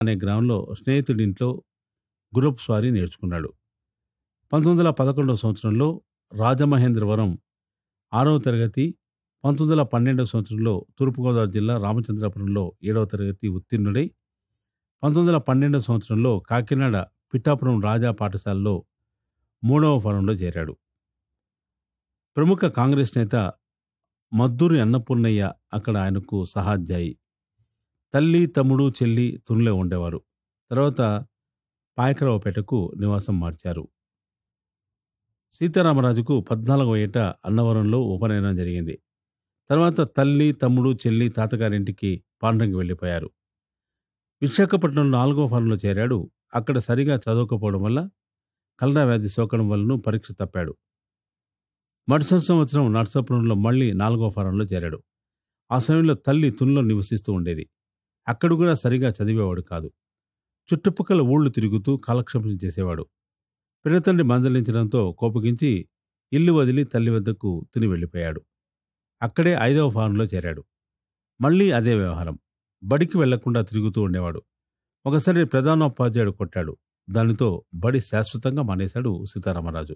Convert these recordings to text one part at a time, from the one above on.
అనే గ్రామంలో స్నేహితుడింట్లో గుర్రపు స్వారీ నేర్చుకున్నాడు పంతొమ్మిది వందల పదకొండవ సంవత్సరంలో రాజమహేంద్రవరం ఆరవ తరగతి పంతొమ్మిది వందల పన్నెండవ సంవత్సరంలో తూర్పుగోదావరి జిల్లా రామచంద్రపురంలో ఏడవ తరగతి ఉత్తీర్ణుడై పంతొమ్మిది వందల పన్నెండవ సంవత్సరంలో కాకినాడ పిఠాపురం రాజా పాఠశాలలో మూడవ ఫారంలో చేరాడు ప్రముఖ కాంగ్రెస్ నేత మద్దూరి అన్నపూర్ణయ్య అక్కడ ఆయనకు సహాధ్యాయి తల్లి తమ్ముడు చెల్లి తునిలో ఉండేవారు తర్వాత పాయకరావుపేటకు నివాసం మార్చారు సీతారామరాజుకు పద్నాలుగవ ఏట అన్నవరంలో ఉపనయనం జరిగింది తర్వాత తల్లి తమ్ముడు చెల్లి తాతగారింటికి పాండ్రంగి వెళ్ళిపోయారు విశాఖపట్నంలో నాలుగో ఫారంలో చేరాడు అక్కడ సరిగా చదవకపోవడం వల్ల కలరా వ్యాధి సోకడం వలన పరీక్ష తప్పాడు మరుసటి సంవత్సరం నర్సాపురంలో మళ్ళీ నాలుగో ఫారంలో చేరాడు ఆ సమయంలో తల్లి తునిలో నివసిస్తూ ఉండేది అక్కడ కూడా సరిగా చదివేవాడు కాదు చుట్టుపక్కల ఊళ్ళు తిరుగుతూ కాలక్షేపం చేసేవాడు పినతండ్రి మందలించడంతో కోపగించి ఇల్లు వదిలి తల్లి వద్దకు తిని వెళ్ళిపోయాడు అక్కడే ఐదవ ఫారంలో చేరాడు మళ్ళీ అదే వ్యవహారం బడికి వెళ్లకుండా తిరుగుతూ ఉండేవాడు ఒకసారి ప్రధానోపాధ్యాయుడు కొట్టాడు దానితో బడి శాశ్వతంగా మానేశాడు సీతారామరాజు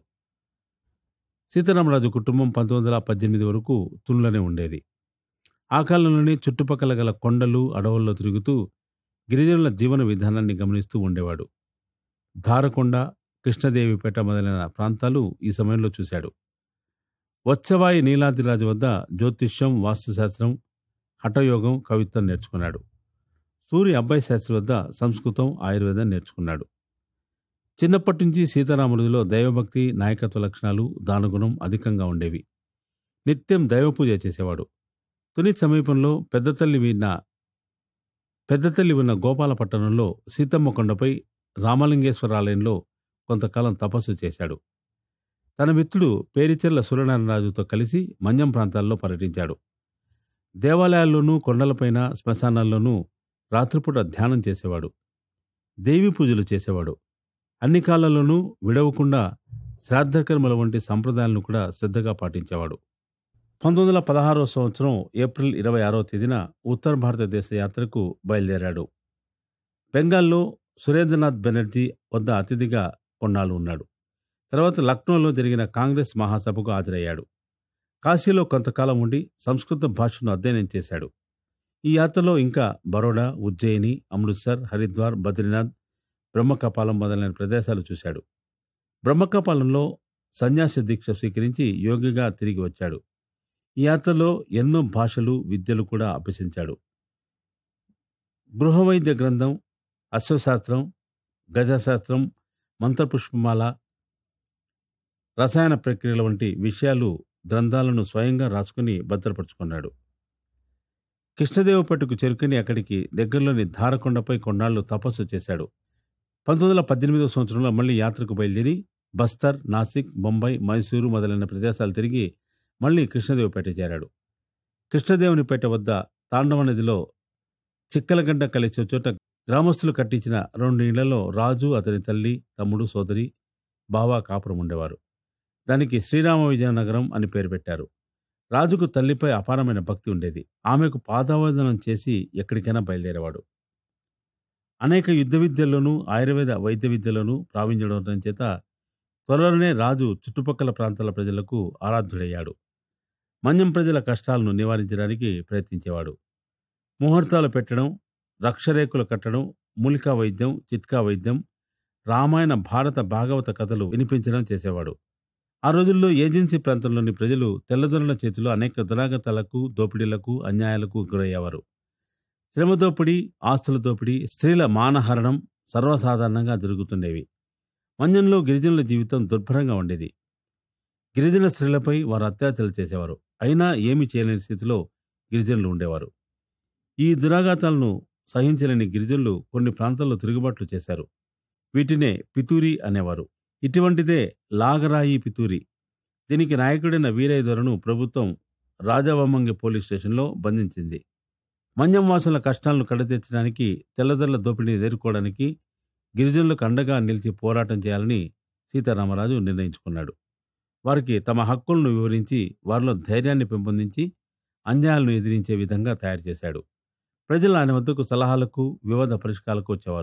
సీతారామరాజు కుటుంబం పంతొమ్మిది వందల పద్దెనిమిది వరకు తునిలోనే ఉండేది ఆ కాలంలోనే చుట్టుపక్కల గల కొండలు అడవుల్లో తిరుగుతూ గిరిజనుల జీవన విధానాన్ని గమనిస్తూ ఉండేవాడు ధారకొండ కృష్ణదేవిపేట మొదలైన ప్రాంతాలు ఈ సమయంలో చూశాడు వచ్చవాయి నీలాద్రిరాజు వద్ద జ్యోతిష్యం వాస్తుశాస్త్రం హఠయోగం కవిత్వం నేర్చుకున్నాడు సూర్య అబ్బాయి శాస్త్రి వద్ద సంస్కృతం ఆయుర్వేదం నేర్చుకున్నాడు చిన్నప్పటి నుంచి సీతారాముడిలో దైవభక్తి నాయకత్వ లక్షణాలు దానగుణం అధికంగా ఉండేవి నిత్యం దైవపూజ చేసేవాడు తుని సమీపంలో పెద్దతల్లి విన్న పెద్దతల్లి ఉన్న గోపాలపట్టణంలో సీతమ్మ కొండపై రామలింగేశ్వర ఆలయంలో కొంతకాలం తపస్సు చేశాడు తన మిత్రుడు పేరిచెర్ల సూర్యనారాయణరాజుతో కలిసి మన్యం ప్రాంతాల్లో పర్యటించాడు దేవాలయాల్లోనూ కొండలపైన శ్మశానాల్లోనూ రాత్రిపూట ధ్యానం చేసేవాడు దేవి పూజలు చేసేవాడు అన్ని కాలాల్లోనూ విడవకుండా శ్రాద్ధకర్మల వంటి సంప్రదాయాలను కూడా శ్రద్ధగా పాటించేవాడు పంతొమ్మిది వందల పదహారో సంవత్సరం ఏప్రిల్ ఇరవై ఆరో తేదీన ఉత్తర భారతదేశ యాత్రకు బయలుదేరాడు బెంగాల్లో సురేంద్రనాథ్ బెనర్జీ వద్ద అతిథిగా కొన్నాళ్ళు ఉన్నాడు తర్వాత లక్నోలో జరిగిన కాంగ్రెస్ మహాసభకు హాజరయ్యాడు కాశీలో కొంతకాలం ఉండి సంస్కృత భాషను అధ్యయనం చేశాడు ఈ యాత్రలో ఇంకా బరోడా ఉజ్జయిని అమృత్సర్ హరిద్వార్ బద్రీనాథ్ బ్రహ్మకపాలం మొదలైన ప్రదేశాలు చూశాడు బ్రహ్మకపాలంలో సన్యాసి దీక్ష స్వీకరించి యోగిగా తిరిగి వచ్చాడు ఈ యాత్రలో ఎన్నో భాషలు విద్యలు కూడా అభ్యసించాడు గృహవైద్య గ్రంథం అశ్వశాస్త్రం గజశాస్త్రం మంత్రపుష్పమాల రసాయన ప్రక్రియల వంటి విషయాలు గ్రంథాలను స్వయంగా రాసుకుని భద్రపరుచుకున్నాడు కృష్ణదేవపట్టుకు చేరుకుని అక్కడికి దగ్గరలోని ధారకొండపై కొన్నాళ్లు తపస్సు చేశాడు పంతొమ్మిది వందల పద్దెనిమిదవ సంవత్సరంలో మళ్ళీ యాత్రకు బయలుదేరి బస్తర్ నాసిక్ బొంబాయి మైసూరు మొదలైన ప్రదేశాలు తిరిగి మళ్ళీ కృష్ణదేవపేట చేరాడు కృష్ణదేవునిపేట వద్ద తాండవ నదిలో చిక్కలగడ్డ కలిసే చోట గ్రామస్తులు కట్టించిన రెండు ఇళ్లలో రాజు అతని తల్లి తమ్ముడు సోదరి బావా కాపురం ఉండేవారు దానికి శ్రీరామ విజయనగరం అని పేరు పెట్టారు రాజుకు తల్లిపై అపారమైన భక్తి ఉండేది ఆమెకు పాదావందనం చేసి ఎక్కడికైనా బయలుదేరేవాడు అనేక యుద్ధ విద్యల్లోనూ ఆయుర్వేద వైద్య విద్యలోనూ ప్రావీణ్యుడవడం చేత త్వరలోనే రాజు చుట్టుపక్కల ప్రాంతాల ప్రజలకు ఆరాధ్యుడయ్యాడు మన్యం ప్రజల కష్టాలను నివారించడానికి ప్రయత్నించేవాడు ముహూర్తాలు పెట్టడం రక్షరేకులు కట్టడం మూలికా వైద్యం చిట్కా వైద్యం రామాయణ భారత భాగవత కథలు వినిపించడం చేసేవాడు ఆ రోజుల్లో ఏజెన్సీ ప్రాంతంలోని ప్రజలు తెల్లదొరల చేతిలో అనేక దురాగతాలకు దోపిడీలకు అన్యాయాలకు గురయ్యేవారు శ్రమ దోపిడీ ఆస్తుల దోపిడీ స్త్రీల మానహరణం సర్వసాధారణంగా జరుగుతుండేవి మన్యంలో గిరిజనుల జీవితం దుర్భరంగా ఉండేది గిరిజన స్త్రీలపై వారు అత్యాచారాలు చేసేవారు అయినా ఏమీ చేయలేని స్థితిలో గిరిజనులు ఉండేవారు ఈ దురాఘాతాలను సహించలేని గిరిజనులు కొన్ని ప్రాంతాల్లో తిరుగుబాట్లు చేశారు వీటినే పితూరి అనేవారు ఇటువంటిదే లాగరాయి పితూరి దీనికి నాయకుడైన వీరయ్య దొరను ప్రభుత్వం రాజవమ్మంగి పోలీస్ స్టేషన్లో బంధించింది మన్యం వాసుల కష్టాలను కడతీర్చడానికి తెల్లదొరల దోపిడీని ఎదుర్కోవడానికి గిరిజనులకు అండగా నిలిచి పోరాటం చేయాలని సీతారామరాజు నిర్ణయించుకున్నాడు వారికి తమ హక్కులను వివరించి వారిలో ధైర్యాన్ని పెంపొందించి అన్యాయాలను ఎదిరించే విధంగా తయారు చేశాడు ప్రజలు ఆయన వద్దకు సలహాలకు వివాద పరిష్కారాలకు వచ్చేవారు